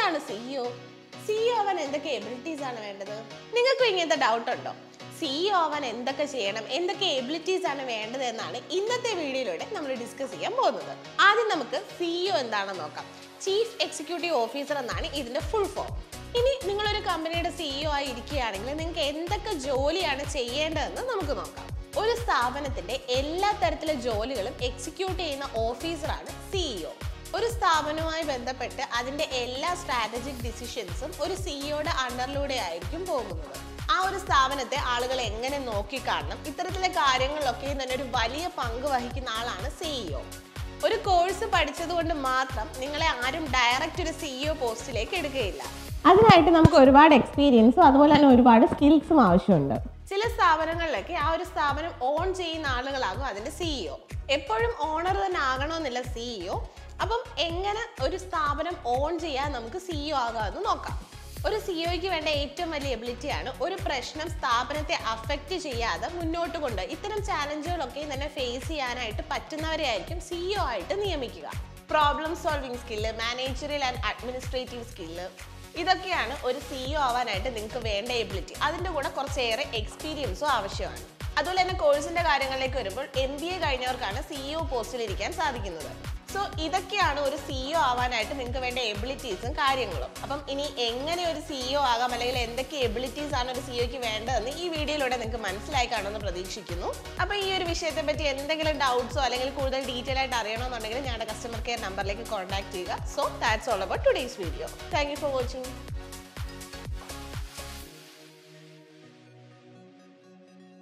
എന്താണ് CEO CEO ആവാൻ എന്തൊക്കെ എബിലിറ്റീസ് ആണ് വേണ്ടത് നിങ്ങൾക്കും ഇങ്ങനത്തെ ഡൗട്ട് ഉണ്ടോ സിഇഒ ആവാൻ എന്തൊക്കെ ചെയ്യണം എന്തൊക്കെ എബിലിറ്റീസ് ആണ് വേണ്ടത് എന്നാണ് ഇന്നത്തെ വീഡിയോയിലൂടെ നമ്മൾ ഡിസ്കസ് ചെയ്യാൻ പോകുന്നത് ആദ്യം നമുക്ക് സിഇഒ എന്താണെന്ന് നോക്കാം ചീഫ് എക്സിക്യൂട്ടീവ് ഓഫീസർ എന്നാണ് ഇതിന്റെ ഫുൾ ഫോം ഇനി നിങ്ങളൊരു കമ്പനിയുടെ സിഇഒ ആയി ഇരിക്കുകയാണെങ്കിൽ നിങ്ങൾക്ക് എന്തൊക്കെ ജോലിയാണ് ചെയ്യേണ്ടതെന്ന് നമുക്ക് നോക്കാം ഒരു സ്ഥാപനത്തിന്റെ എല്ലാ തരത്തിലെ ജോലികളും എക്സിക്യൂട്ട് ചെയ്യുന്ന ഓഫീസറാണ് സിഇഒ ഒരു സ്ഥാപനവുമായി ബന്ധപ്പെട്ട് അതിന്റെ എല്ലാ സ്ട്രാറ്റജിക് ഡിസിഷൻസും ഒരു സിഇഒയുടെ അണ്ടറിലൂടെ ആയിരിക്കും പോകുന്നത് ആ ഒരു സ്ഥാപനത്തെ ആളുകൾ എങ്ങനെ നോക്കിക്കാണണം ഇത്തരത്തിലെ കാര്യങ്ങളിലൊക്കെ തന്നെ ഒരു വലിയ പങ്ക് വഹിക്കുന്ന ആളാണ് സിഇഒ ഒരു കോഴ്സ് പഠിച്ചതുകൊണ്ട് മാത്രം നിങ്ങളെ ആരും ഡയറക്റ്റ് ഒരു സിഇഒ പോസ്റ്റിലേക്ക് എടുക്കുകയില്ല അതിനായിട്ട് നമുക്ക് ഒരുപാട് എക്സ്പീരിയൻസും അതുപോലെ തന്നെ ഒരുപാട് സ്കിൽസും ആവശ്യമുണ്ട് ചില സ്ഥാപനങ്ങളിലൊക്കെ ആ ഒരു സ്ഥാപനം ഓൺ ചെയ്യുന്ന ആളുകളാകും അതിന്റെ സിഇഒ എപ്പോഴും ഓണർ തന്നെ ആകണമെന്നില്ല സിഇഒ അപ്പം എങ്ങനെ ഒരു സ്ഥാപനം ഓൺ ചെയ്യാൻ നമുക്ക് സിഇഒ ആകാമെന്ന് നോക്കാം ഒരു സിഇഒയ്ക്ക് വേണ്ട ഏറ്റവും വലിയ എബിലിറ്റിയാണ് ഒരു പ്രശ്നം സ്ഥാപനത്തെ അഫക്റ്റ് ചെയ്യാതെ മുന്നോട്ട് കൊണ്ട് ഇത്തരം ചാലഞ്ചുകളൊക്കെ തന്നെ ഫേസ് ചെയ്യാനായിട്ട് പറ്റുന്നവരെ ആയിരിക്കും സിഇഒ ആയിട്ട് നിയമിക്കുക problem solving skill managerial and administrative skill ഇതൊക്കെയാണ് ഒരു സിഇഒ ആവാനായിട്ട് നിങ്ങൾക്ക് വേണ്ട എബിലിറ്റി അതിൻ്റെ കൂടെ കുറച്ചേറെ എക്സ്പീരിയൻസും ആവശ്യമാണ് അതുപോലെ തന്നെ കോഴ്സിന്റെ കാര്യങ്ങളിലേക്ക് വരുമ്പോൾ എം ബി എ കഴിഞ്ഞവർക്കാണ് സിഇഒ പോസ്റ്റിൽ ഇരിക്കാൻ സാധിക്കുന്നത് സോ ഇതൊക്കെയാണ് ഒരു സിഇഒ ആവാനായിട്ട് നിങ്ങൾക്ക് വേണ്ട എബിലിറ്റീസും കാര്യങ്ങളും അപ്പം ഇനി എങ്ങനെ ഒരു സിഇഒ ആകാം അല്ലെങ്കിൽ എന്തൊക്കെ എബിലിറ്റീസ് ആണ് ഒരു സിഇഒക്ക് വേണ്ടതെന്ന് ഈ വീഡിയോയിലൂടെ നിങ്ങൾക്ക് മനസ്സിലായി കാണുമെന്ന് പ്രതീക്ഷിക്കുന്നു അപ്പോൾ ഈ ഒരു വിഷയത്തെ പറ്റി എന്തെങ്കിലും ഡൗട്ട്സോ അല്ലെങ്കിൽ കൂടുതൽ ഡീറ്റെയിൽ ആയിട്ട് അറിയണമെന്നുണ്ടെങ്കിൽ ഞങ്ങളുടെ കസ്റ്റമർ കെയർ നമ്പറിലേക്ക് കോൺടാക്ട് ചെയ്യുക so that's all about today's video thank you for watching